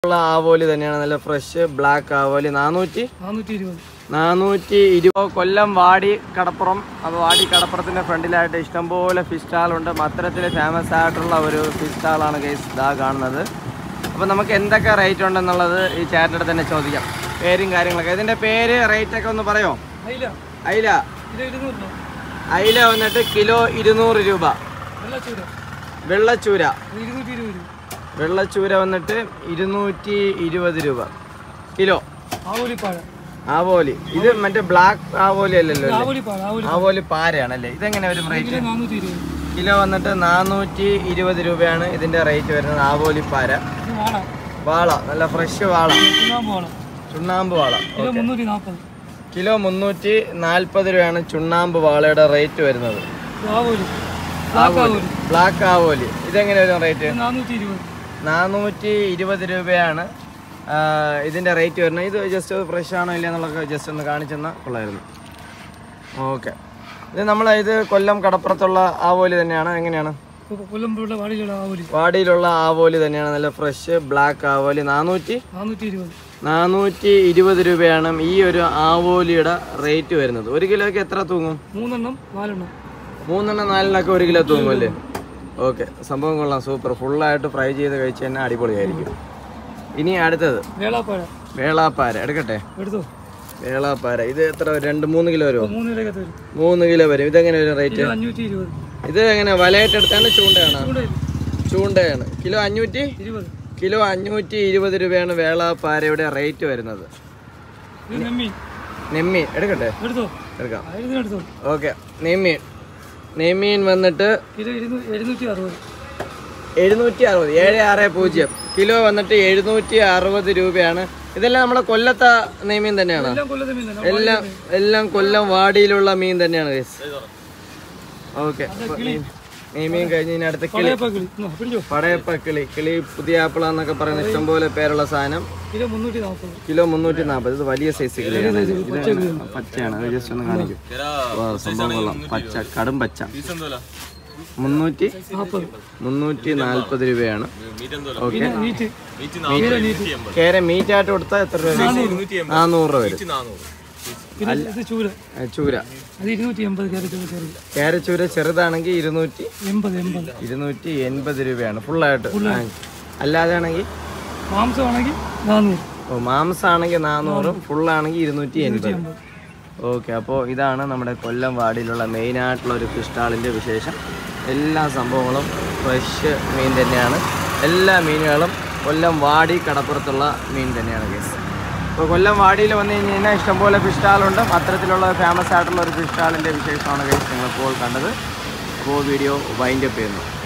ഉള്ള ആവോലി തന്നെയാണ് നല്ല ഫ്രഷ് ബ്ലാക്ക് ആവോലി നാനൂറ്റി നാനൂറ്റി ഇരുപത് നാനൂറ്റി ഇരുപത് കൊല്ലം വാടി കടപ്പുറം അപ്പോൾ വാടി കടപ്പുറത്തിൻ്റെ ഫ്രണ്ടിലായിട്ട് ഇഷ്ടംപോലെ ഫിഷ് സ്റ്റാളുണ്ട് മത്തരത്തിൽ ഫേമസ് ആയിട്ടുള്ള ഒരു ഫിഷ് സ്റ്റാളാണ് ഗൈസ് ഇതാ കാണുന്നത് അപ്പോൾ നമുക്ക് എന്തൊക്കെ റേറ്റ് ഉണ്ടെന്നുള്ളത് ഈ ചാറ്റിലൂടെ തന്നെ ചോദിക്കാം പേരും കാര്യങ്ങളൊക്കെ ഇതിൻ്റെ പേര് റേറ്റ് ഒക്കെ ഒന്ന് പറയോ അയില അയില ഇത് ഇരുന്നൂറ് രൂപ അയില വന്നിട്ട് കിലോ ഇരുന്നൂറ് രൂപ വെള്ളച്ചൂര വെള്ളച്ചൂര ഇത് ഇരുന്നൂറ്റി ഇരുപത് രൂപ വെള്ളച്ചൂര വന്നിട്ട് ഇരുന്നൂറ്റി ഇരുപത് രൂപ കിലോ ആവോലിപ്പാഴ ആവോലി ഇത് മറ്റേ ബ്ലാക്ക് ആവോലി അല്ലല്ലോ അല്ലേ? ആവോലിപ്പാഴ ആവോലി ആവോലി പാരയാണല്ലേ ഇതെങ്ങനെ വരും റേറ്റ് കിലോ നാനൂറ്റി ഇരുപത് കിലോ വന്നിട്ട് നാനൂറ്റി ഇരുപത് രൂപയാണ് ഇതിന്റെ റേറ്റ് വരുന്നത് ആവോലി പാര ഇത് വാള വാള നല്ല ഫ്രഷ് വാള ചുണ്ണാമ്പ് വാള ചുണ്ണാമ്പ് വാള കിലോ മുന്നൂറ്റി നാൽപ്പത് കിലോ മുന്നൂറ്റി നാൽപ്പത് രൂപയാണ് ചുണ്ണാമ്പ് വാളയുടെ റേറ്റ് വരുന്നത് ഇത് ആവോലി ബ്ലാക്ക് ആവോലി ബ്ലാക്ക് ആവോലി ഇതെങ്ങനെ വരും റേറ്റ് ഇത് നാനൂറ്റി ഇരുപത് നാനൂറ്റി ഇരുപത് രൂപയാണ് ആ, ഇതിന്റെ റേറ്റ് വരുന്നത് ഇത് ജസ്റ്റ് ഫ്രഷ് ആണോ ഇല്ല എന്നുള്ളത് ജസ്റ്റ് ഒന്ന് കാണിച്ചെന്നാൽ കൊള്ളായിരുന്നു ഓക്കെ ഇത് നമ്മൾ ഇത് കൊല്ലം കടപ്പുറത്തുള്ള ആവോലി തന്നെയാണ് എങ്ങനെയാണ് കൊല്ലമ്പുള്ള വാടിയിലുള്ള ആവോലി വാടിയിലുള്ള ആവോലി തന്നെയാണ് നല്ല ഫ്രഷ് ബ്ലാക്ക് ആവോലി നാനൂറ്റി നാനൂറ്റി ഇരുപത് നാനൂറ്റി ഇരുപത് രൂപയാണ് ഈ ഒരു ആവോലിയുടെ റേറ്റ് വരുന്നത് ഒരു കിലോയ്ക്ക് എത്ര തൂങ്ങും മൂന്നെണ്ണം നാലെണ്ണം മൂന്നെണ്ണം നാലെണ്ണൊക്കെ ഒരു കിലോ തൂങ്ങും അല്ലേ ഓക്കെ സംഭവം കൊള്ളാം സൂപ്പർ ഫുള്ളായിട്ട് ഫ്രൈ ചെയ്ത് കഴിച്ച് തന്നെ അടിപൊളിയായിരിക്കും ഇനി അടുത്തത് വേളാപ്പാഴ വേളാപ്പാര എടുക്കട്ടെ എടുത്തോ വേളാപ്പാര ഇത് എത്ര വരും? രണ്ട് മൂന്ന് കിലോ വരുമോ മൂന്ന് കിലോക്കത്ത് വരും മൂന്ന് കിലോ വരും ഇതെങ്ങനെ വരും റേറ്റ് കിലോ അഞ്ഞൂറ്റി ഇരുപത് ഇത് എങ്ങനെ വലയിട്ട് എടുത്താണ് ചൂണ്ടയാണ് ഇവിടെ ചൂണ്ടയാണ് കിലോ അഞ്ഞൂറ്റി ഇരുപത് കിലോ അഞ്ഞൂറ്റി ഇരുപത് രൂപയാണ് വേളാപ്പാരയുടെ റേറ്റ് വരുന്നത് ഇത് നെമ്മി നെമ്മീൻ എടുക്കട്ടെ എടുത്തോ എടുക്കാം ആയിരത്തിന് എടുത്തോ ഓക്കെ നെയ്മീൻ നെയ്മീൻ വന്നിട്ട് കിലോ ഇരുന്നൂ- എഴുന്നൂറ്റി അറുപത് എഴുന്നൂറ്റി അറുപത് ഏഴ് ആറ് പൂജ്യം കിലോ വന്നിട്ട് എഴുന്നൂറ്റി അറുപത് രൂപയാണ് ഇതെല്ലാം നമ്മുടെ കൊല്ലത്തെ നെയ്മീൻ തന്നെയാണ് എല്ലാം കൊല്ലത്തെ മീൻ തന്നെ എല്ലാം എല്ലാം കൊല്ലം വാടിയിലുള്ള മീൻ തന്നെയാണ് ഗൈസ് ഓക്കെ നെയ്മീൻ കഴിഞ്ഞ് ഇനി അടുത്ത കിളി പഴയപ്പാ കിളി ഇന്നോ, പിടിച്ചോ പടയപ്പ കിളി കിളി പുതിയ ആപ്പിള എന്നൊക്കെ പറയുന്ന ഇഷ്ടംപോലെ പേരുള്ള സാധനം കിലോ മുന്നൂറ്റി നാൽപ്പത് കിലോ മുന്നൂറ്റി നാൽപ്പത് ഇത് വലിയ സൈസ് കിളിയാണ് ഇത് പച്ചയാണ് അത് ജസ്റ്റ് ഒന്ന് കാണിക്കും വാ, സംഭവം കൊള്ളാം പച്ച കടും പച്ച മുന്നൂറ്റി നാൽപ്പത് മുന്നൂറ്റി നാൽപ്പത് രൂപയാണ് ഓക്കെ നീറ്റ് കേര മീറ്റ് ആയിട്ട് കൊടുത്താൽ എത്ര രൂപ നാനൂറ് രൂപ വരും പിന്നെ ഇത് ചൂര ആ, ചൂര അത് ഇരുന്നൂറ്റി എൺപത് ക്യാരറ്റ് ചെറുത് കേര ചൂര ചെറുതാണെങ്കിൽ ഇരുന്നൂറ്റി എൺപത് എൺപത് ഇരുന്നൂറ്റി എൺപത് രൂപയാണ് ഫുള്ളായിട്ട് അല്ലാതെ ആണെങ്കിൽ മാംസമാണെങ്കിൽ നാനൂറ് ഓ മാംസമാണെങ്കിൽ നാനൂറും ഫുള്ളാണെങ്കിൽ ഇരുന്നൂറ്റി എൺപത് ഓക്കെ അപ്പോൾ ഇതാണ് നമ്മുടെ കൊല്ലം വാർഡിലുള്ള മെയിനായിട്ടുള്ള ഒരു ഫിഷ് സ്റ്റാളിൻ്റെ വിശേഷം എല്ലാ സംഭവങ്ങളും ഫ്രഷ് മീൻ തന്നെയാണ് എല്ലാ മീനുകളും കൊല്ലം വാടി കടപ്പുറത്തുള്ള മീൻ തന്നെയാണ് കേസ് അപ്പോൾ കൊല്ലം വാടിയിൽ വന്നു കഴിഞ്ഞ് കഴിഞ്ഞാൽ ഇഷ്ടംപോലെ ഫിഷ് സ്റ്റാളുണ്ട് അത്തരത്തിലുള്ള ഫേമസ് ആയിട്ടുള്ള ഒരു ഫിഷ് സ്റ്റാളിൻ്റെ വിശേഷമാണ് കേസ് നിങ്ങളിപ്പോൾ കണ്ടത് അപ്പോൾ വീഡിയോ വൈൻഡപ്പ് ചെയ്യുന്നു